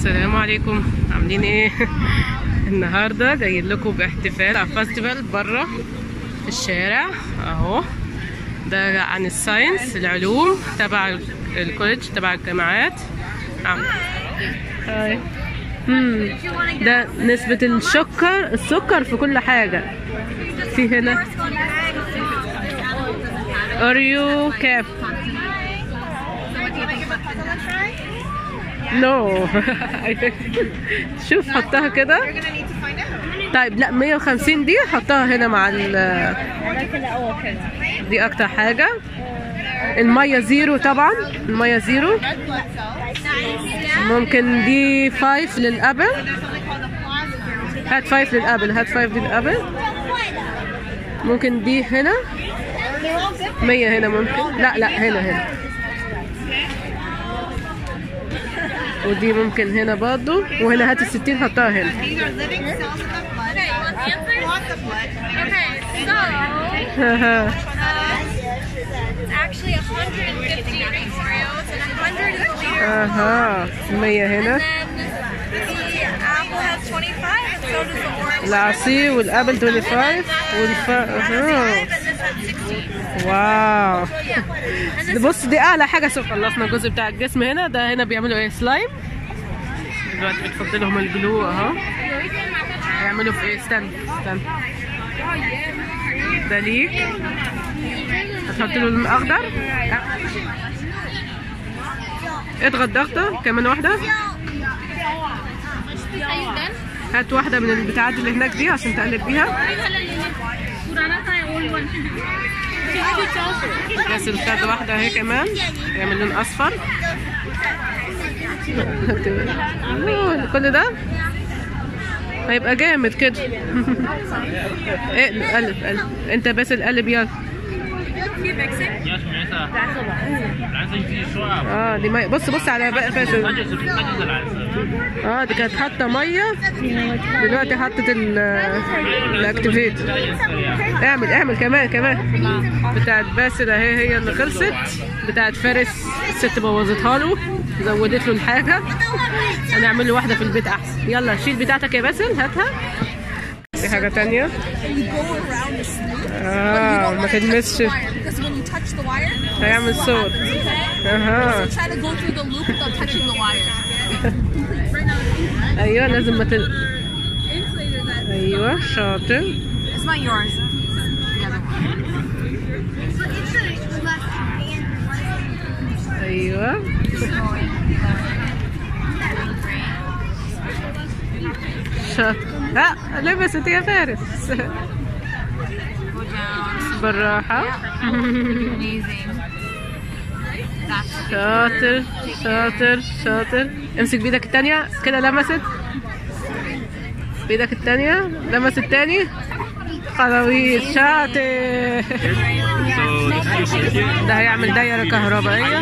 السلام عليكم عاملين ايه النهارده جايين لكم باحتفال على فestival بره في الشارع اهو ده عن الساينس العلوم تبع الكوليدج تبع الجامعات عم- هاي مم. ده نسبة السكر السكر في كل حاجة في هنا اوريو كاب نو شوف حطها كده طيب لا 150 دي حطها هنا مع ال دي اكتر حاجة المية زيرو طبعا المية زيرو ممكن دي فايف للابل هات فايف للابل هات فايف للابل ممكن دي هنا مية هنا ممكن لا لا هنا هنا ودي ممكن هنا برضو وهنا هات الستين حطها هنا These are living cells in the blood. Okay, answers? Lots of blood. Okay, so uh, it's actually 150 Oreos and 100 is a liter. اها مية هنا And then the apple has 25 and so does the orange. العصير والابل 25 والف أها. And this has 16. واو And this بص دي اعلى حاجه سو خلصنا الجزء بتاع الجسم هنا ده هنا بيعملوا ايه سلايم دلوقتي بتحط لهم الجلو اهو هيعملوا في ايه استنى استنى ده ليك هتحط له الاخضر اضغط ضغطه كمان واحده هات واحده من البتاعات اللي هناك دي عشان تقلب بيها بس الخد واحدة اهي كمان يعمل لون أصفر أوه، كل ده هيبقى جامد كده اقلب قلب قلب انت بس القلب يلا اه دي مية بص بص على بقى فاشل اه دي كانت حاطه ميه دلوقتي حطت ال الاكتيفيت اعمل اعمل كمان كمان بتاعت باسل اهي هي اللي خلصت بتاعت فارس الست بوظتها له زودت له الحاجه هنعمل له واحده في البيت احسن يلا شيل بتاعتك يا باسل هاتها في حاجه تانية اه ما تلمسش Because when you touch the wire, هيعمل صوت اها try to go through the loop without touching the wire. ايوه لازم ما تل... ايوه شاطر It's not yours. ايوه شاطر لا لبست يا فارس بالراحة شاطر شاطر شاطر امسك بايدك التانية كده لمست بايدك التانية لمس التاني خلاويص شاطر ده هيعمل دايرة كهربائية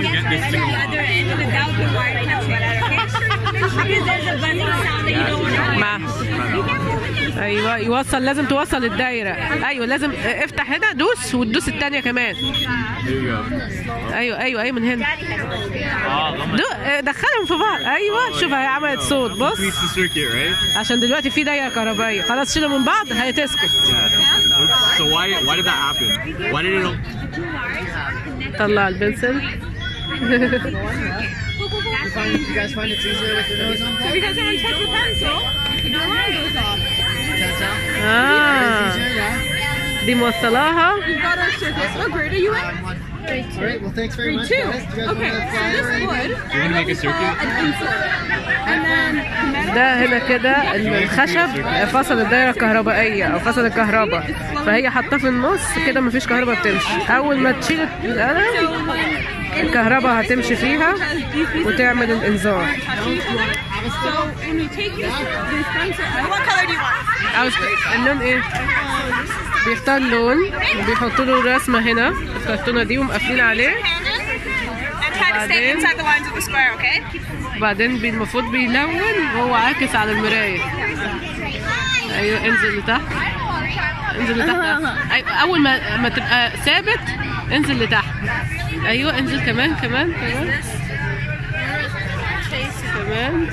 مع ايوه يوصل لازم توصل الدايره ايوه لازم افتح هنا دوس وتدوس التانية كمان ايوه ايوه ايوه من هنا دو... دخلهم في بعض ايوه شوف هي عملت صوت بص Increase the circuit, right? عشان دلوقتي في دايره كهربائيه خلاص شيلوا من بعض هتسكت Yeah. So why why did that happen? Why did it? طلع البنسل اه دي موصلاها Got our circuits. What grade are you in? All right. Well, thanks very much, two. guys. Do you guys Okay, want to so this fly wood, You want to make a circuit? an insert, and then metal. ده هنا كده الخشب فصل الدايره الكهربائيه او فصل الكهرباء فهي حاطاه في النص كده مفيش كهرباء بتمشي اول ما تشيل القلم الكهرباء هتمشي فيها وتعمل الانذار So when we take this, this sensor, what color do you want? عاوز اللون ايه بيختار لون وبيحطوا له رسمه هنا الكرتونه دي ومقفلين عليه And try to stay Pardon? inside the lines of the square, okay? وبعدين بي- المفروض بيلون وهو عاكس على المرايه ايوه انزل لتحت انزل لتحت أيوة اول ما ما تبقى ثابت انزل لتحت ايوه انزل كمان كمان كمان كمان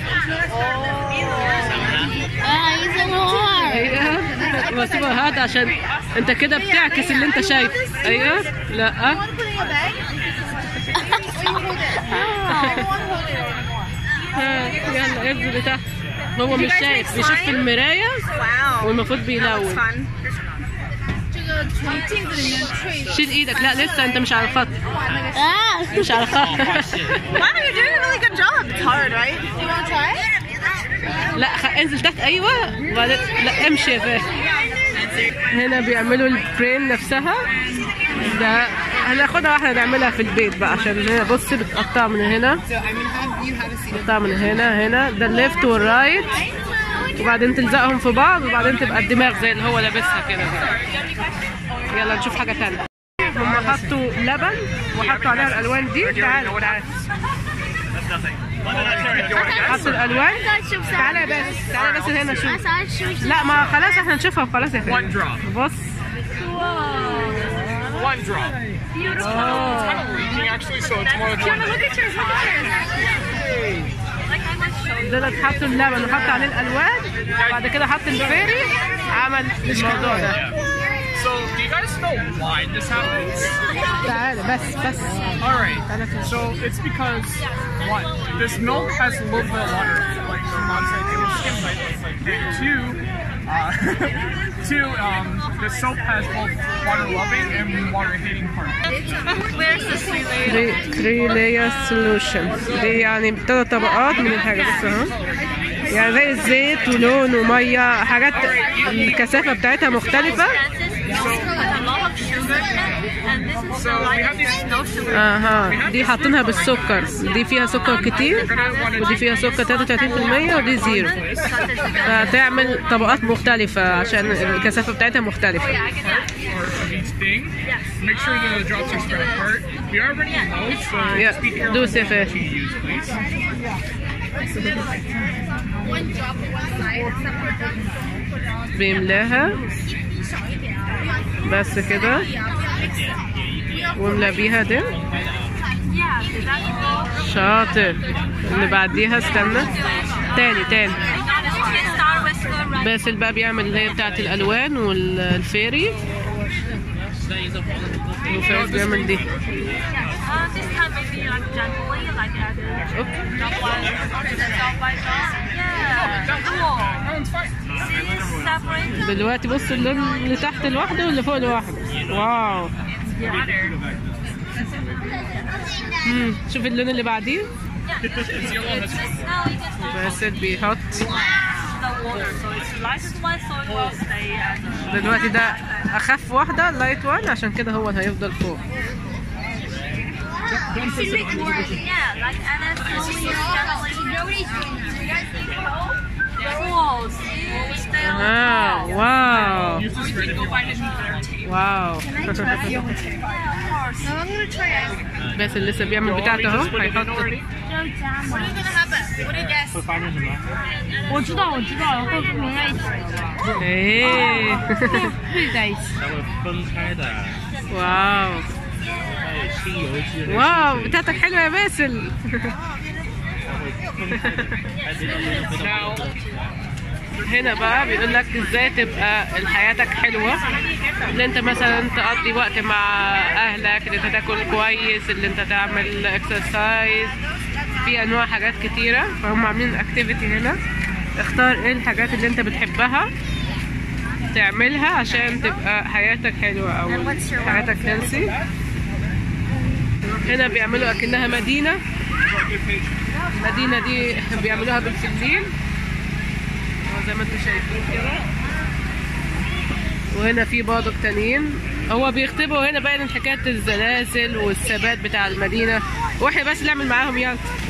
عايزة نهار ايوه بس هات عشان انت كده بتعكس اللي انت شايفه ايوه لا ها يلا انزل لتحت هو مش شايف بيشوف في المرايه Wow. والمفروض بيلون Fun. شيل ايدك لا لسه انت مش على الخط آه مش على الخط Wow, you're doing a really good job. It's hard, right? You want to try? لا خ... انزل تحت ايوه وبعدين لا امشي يا فهد هنا بيعملوا البرين نفسها ده هناخدها واحنا نعملها في البيت بقى عشان هنا بص بتقطع من هنا بتقطع من هنا هنا ده الليفت والرايت وبعدين تلزقهم في بعض وبعدين تبقى الدماغ زي اللي هو لابسها كده يلا نشوف حاجة تانية هم حطوا لبن وحطوا عليها الألوان دي تعالوا تعالوا حطوا الألوان تعالى يا بس تعالى بس هنا شوف لا ما خلاص احنا نشوفها وخلاص يا One فندم drop. بص One drop. It's kind of leaking actually, so it's more like one دول حطوا اللبن وحطوا عليه الألوان وبعد كده حط الفيري عمل الموضوع ده So, do you guys know why this happens? تعالى بس بس Alright, so it's because, one, this milk has a little bit of water, like from outside table skin, like, and two, uh, two, um, the soap has both water loving and water hating parts. Where's the three layer? three, three layer solution دي يعني ثلاث طبقات من الحاجة بس اهو يعني زي الزيت ولون ومية حاجات الكثافة بتاعتها مختلفة So we have these no sugar. اها دي حاطينها بالسكر دي فيها سكر كتير ودي فيها سكر 33% ودي زيرو فتعمل طبقات مختلفة عشان الكثافة بتاعتها مختلفة of each thing. Make sure the drops are spread apart. We are running low, so Yeah, just be careful do with safe. what you use, please. بيملاها بس كده واملا بيها ده شاطر اللي بعديها استنى تاني تاني باسل بقى بيعمل اللي هي بتاعت الالوان والفيري وفارس بيعمل دي this time maybe like gently, like add اوكي drop one, drop by drop. Yeah, cool. See, separate دلوقتي بص اللون اللي تحت لوحده واللي فوق لوحده واو امم شوف اللون اللي بعديه Now you just باسل بيحط the water, so it's the lightest one, so it will stay as a دلوقتي ده اخف واحده اللايت وان عشان كده هو اللي هيفضل فوق Yeah, like and then slowly, gently. Cool. See, stay on اه واو Use this right if you want. واو Yeah, of course. No, I'm gonna try it. باسل لسه بيعمل بتاعته اهو هيحط What are you gonna have it? What do you guess? 我知道，我知道，会融在一起， ايه 配在一起。 它会分开的， واو 还有清油剂的， واو بتاعتك حلوه يا باسل 还没到没到没到。 Now, هنا بقى بيقول لك ازاي تبقى حياتك حلوه اللي انت مثلا تقضي وقت مع اهلك اللي انت تاكل كويس اللي انت تعمل اكسرسايز في انواع حاجات كتيره فهم عاملين اكتيفيتي هنا اختار ايه الحاجات اللي انت بتحبها تعملها عشان تبقى حياتك حلوه او حياتك هيلثي هنا بيعملوا اكنها مدينه المدينه دي بيعملوها بالفلين زي ما انتم شايفين كده وهنا في باضك تانيين هو بيختبروا هنا باين حكايه الزلازل والثبات بتاع المدينه واحنا بس نعمل معاهم يلا